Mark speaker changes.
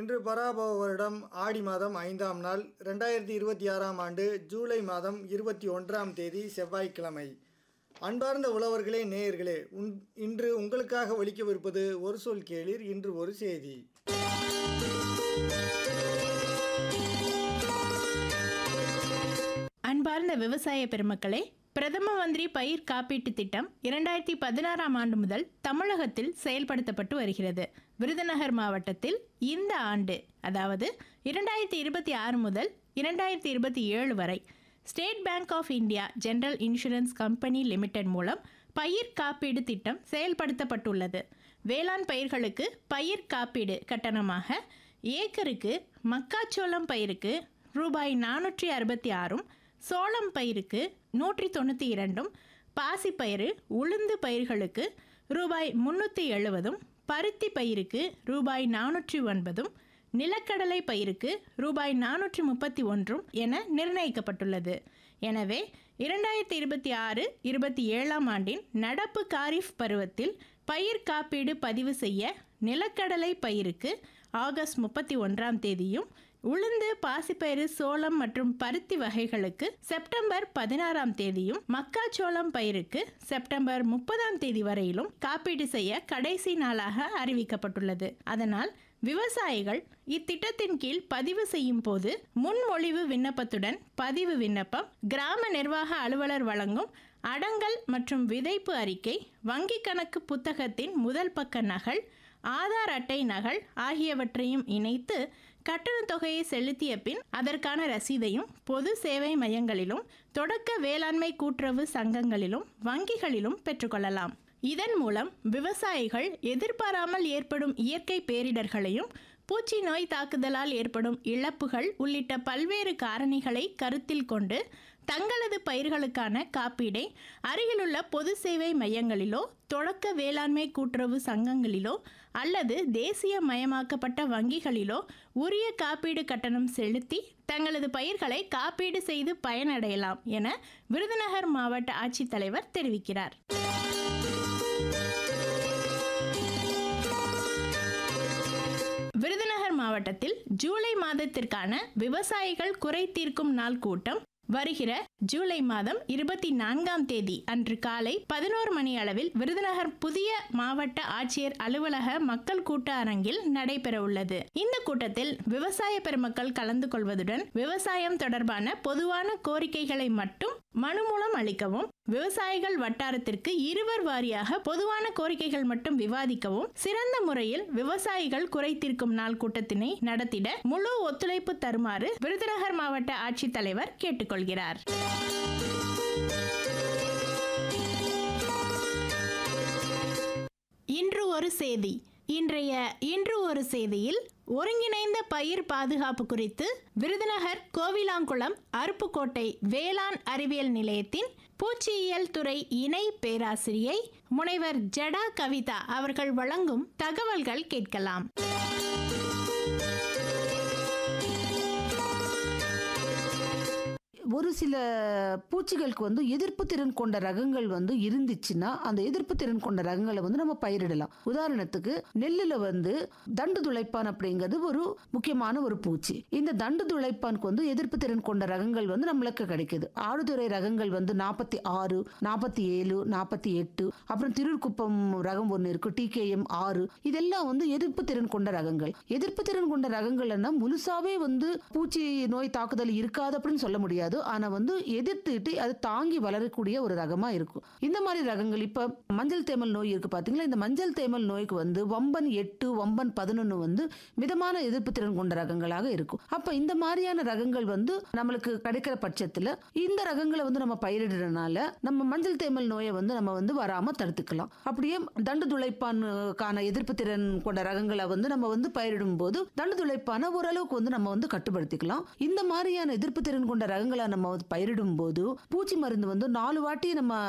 Speaker 1: இன்று பராபவ வருடம் ஆடி மாதம் ஐந்தாம் நாள் ரெண்டாயிரத்தி இருபத்தி ஆறாம் ஆண்டு ஜூலை மாதம் இருபத்தி ஒன்றாம் தேதி செவ்வாய்க்கிழமை அன்பார்ந்த உழவர்களே நேயர்களே உன் இன்று உங்களுக்காக ஒலிக்கவிருப்பது ஒரு சொல் கேளீர் இன்று ஒரு செய்தி
Speaker 2: அன்பார்ந்த விவசாய பெருமக்களே பிரதம மந்திரி பயிர் காப்பீட்டு திட்டம் இரண்டாயிரத்தி பதினாறாம் ஆண்டு முதல் தமிழகத்தில் செயல்படுத்தப்பட்டு வருகிறது விருதுநகர் மாவட்டத்தில் இந்த ஆண்டு அதாவது இரண்டாயிரத்தி இருபத்தி ஆறு முதல் இரண்டாயிரத்தி இருபத்தி ஏழு வரை State Bank of India General Insurance Company Limited மூலம் பயிர் காப்பீடு திட்டம் செயல்படுத்தப்பட்டுள்ளது வேளாண் பயிர்களுக்கு பயிர் காப்பீடு கட்டணமாக ஏக்கருக்கு மக்காச்சோளம் பயிருக்கு ரூபாய் நானூற்றி அறுபத்தி ஆறும் சோளம் பயிருக்கு நூற்றி தொண்ணூற்றி இரண்டும் பாசிப்பயிறு உளுந்து பயிர்களுக்கு ரூபாய் முந்நூற்றி எழுபதும் பருத்தி பயிருக்கு ரூபாய் நானூற்றி ஒன்பதும் நிலக்கடலை பயிருக்கு ரூபாய் நானூற்றி முப்பத்தி ஒன்றும் என நிர்ணயிக்கப்பட்டுள்ளது எனவே இரண்டாயிரத்தி இருபத்தி ஆறு இருபத்தி ஏழாம் ஆண்டின் நடப்பு காரிஃப் பருவத்தில் பயிர் காப்பீடு பதிவு செய்ய நிலக்கடலை பயிருக்கு ஆகஸ்ட் முப்பத்தி ஒன்றாம் தேதியும் உளுந்து பாசிப்பயிறு சோளம் மற்றும் பருத்தி வகைகளுக்கு செப்டம்பர் பதினாறாம் தேதியும் மக்காச்சோளம் பயிருக்கு செப்டம்பர் முப்பதாம் தேதி வரையிலும் காப்பீடு செய்ய கடைசி நாளாக அறிவிக்கப்பட்டுள்ளது அதனால் விவசாயிகள் இத்திட்டத்தின் கீழ் பதிவு செய்யும் போது முன்மொழிவு விண்ணப்பத்துடன் பதிவு விண்ணப்பம் கிராம நிர்வாக அலுவலர் வழங்கும் அடங்கல் மற்றும் விதைப்பு அறிக்கை வங்கி கணக்கு புத்தகத்தின் முதல் பக்க நகல் ஆதார் அட்டை நகல் ஆகியவற்றையும் இணைத்து கட்டணத் தொகையை செலுத்திய பின் அதற்கான ரசீதையும் பொது சேவை மையங்களிலும் தொடக்க வேளாண்மை கூட்டுறவு சங்கங்களிலும் வங்கிகளிலும் பெற்றுக்கொள்ளலாம் இதன் மூலம் விவசாயிகள் எதிர்பாராமல் ஏற்படும் இயற்கை பேரிடர்களையும் பூச்சி நோய் தாக்குதலால் ஏற்படும் இழப்புகள் உள்ளிட்ட பல்வேறு காரணிகளை கருத்தில் கொண்டு தங்களது பயிர்களுக்கான காப்பீடை அருகிலுள்ள பொது சேவை மையங்களிலோ தொடக்க வேளாண்மை கூட்டுறவு சங்கங்களிலோ அல்லது தேசிய மயமாக்கப்பட்ட வங்கிகளிலோ உரிய காப்பீடு கட்டணம் செலுத்தி தங்களது பயிர்களை காப்பீடு செய்து பயனடையலாம் என விருதுநகர் மாவட்ட ஆட்சித்தலைவர் தெரிவிக்கிறார் விருதுநகர் மாவட்டத்தில் ஜூலை மாதத்திற்கான விவசாயிகள் குறை தீர்க்கும் நாள் கூட்டம் வருகிற ஜூலை மாதம் இருபத்தி நான்காம் தேதி அன்று காலை பதினோரு மணி அளவில் விருதுநகர் புதிய மாவட்ட ஆட்சியர் அலுவலக மக்கள் கூட்ட அரங்கில் நடைபெற உள்ளது இந்த கூட்டத்தில் விவசாய பெருமக்கள் கலந்து கொள்வதுடன் விவசாயம் தொடர்பான பொதுவான கோரிக்கைகளை மட்டும் மனு மூலம் அளிக்கவும் விவசாயிகள் வட்டாரத்திற்கு இருவர் வாரியாக பொதுவான கோரிக்கைகள் மட்டும் விவாதிக்கவும் சிறந்த முறையில் விவசாயிகள் குறை தீர்க்கும் நாள் கூட்டத்தினை நடத்திட முழு ஒத்துழைப்பு தருமாறு விருதுநகர் மாவட்ட ஆட்சித்தலைவர் கேட்டுக்கொள்கிறார் இன்று ஒரு செய்தி இன்றைய இன்று ஒரு செய்தியில் ஒருங்கிணைந்த பயிர் பாதுகாப்பு குறித்து விருதுநகர் கோவிலாங்குளம் அருப்புக்கோட்டை வேளாண் அறிவியல் நிலையத்தின் பூச்சியியல் துறை இணை பேராசிரியை முனைவர் ஜடா கவிதா அவர்கள் வழங்கும் தகவல்கள் கேட்கலாம்
Speaker 3: ஒரு சில பூச்சிகளுக்கு வந்து எதிர்ப்பு திறன் கொண்ட ரகங்கள் வந்து இருந்துச்சுன்னா அந்த எதிர்ப்பு திறன் கொண்ட ரகங்களை வந்து நம்ம பயிரிடலாம் உதாரணத்துக்கு நெல்லுல வந்து தண்டு துளைப்பான் அப்படிங்கிறது ஒரு முக்கியமான ஒரு பூச்சி இந்த தண்டு துளைப்பானுக்கு வந்து எதிர்ப்பு திறன் கொண்ட ரகங்கள் வந்து நம்மளுக்கு கிடைக்குது ஆடுதுறை ரகங்கள் வந்து நாற்பத்தி ஆறு நாற்பத்தி ஏழு நாற்பத்தி எட்டு அப்புறம் திருக்குப்பம் ரகம் ஒன்று இருக்கு டிகேஎம் ஆறு இதெல்லாம் வந்து எதிர்ப்பு திறன் கொண்ட ரகங்கள் எதிர்ப்பு திறன் கொண்ட ரகங்கள்னா முழுசாவே வந்து பூச்சி நோய் தாக்குதல் இருக்காது அப்படின்னு சொல்ல முடியாது ஆனா வந்து எதிர்த்துட்டு அது தாங்கி வளரக்கூடிய ஒரு ரகமா இருக்கும் இந்த மாதிரி ரகங்கள் இப்ப மஞ்சள் தேமல் நோய் இருக்கு பாத்தீங்களா இந்த மஞ்சள் தேமல் நோய்க்கு வந்து வம்பன் எட்டு வம்பன் பதினொன்னு வந்து மிதமான எதிர்ப்பு திறன் கொண்ட ரகங்களாக இருக்கும் அப்ப இந்த மாதிரியான ரகங்கள் வந்து நம்மளுக்கு கிடைக்கிற பட்சத்துல இந்த ரகங்களை வந்து நம்ம பயிரிடுறதுனால நம்ம மஞ்சள் தேமல் நோயை வந்து நம்ம வந்து வராம தடுத்துக்கலாம் அப்படியே தண்டு துளைப்பானுக்கான எதிர்ப்பு திறன் கொண்ட ரகங்களை வந்து நம்ம வந்து பயிரிடும் போது தண்டு துளைப்பான ஓரளவுக்கு வந்து நம்ம வந்து கட்டுப்படுத்திக்கலாம் இந்த மாதிரியான எதிர்ப்பு திறன் கொண்ட ரகங்களை நம்ம வந்து பயிரிடும் போது பூச்சி மருந்து வந்து நாலு வாட்டி நம்ம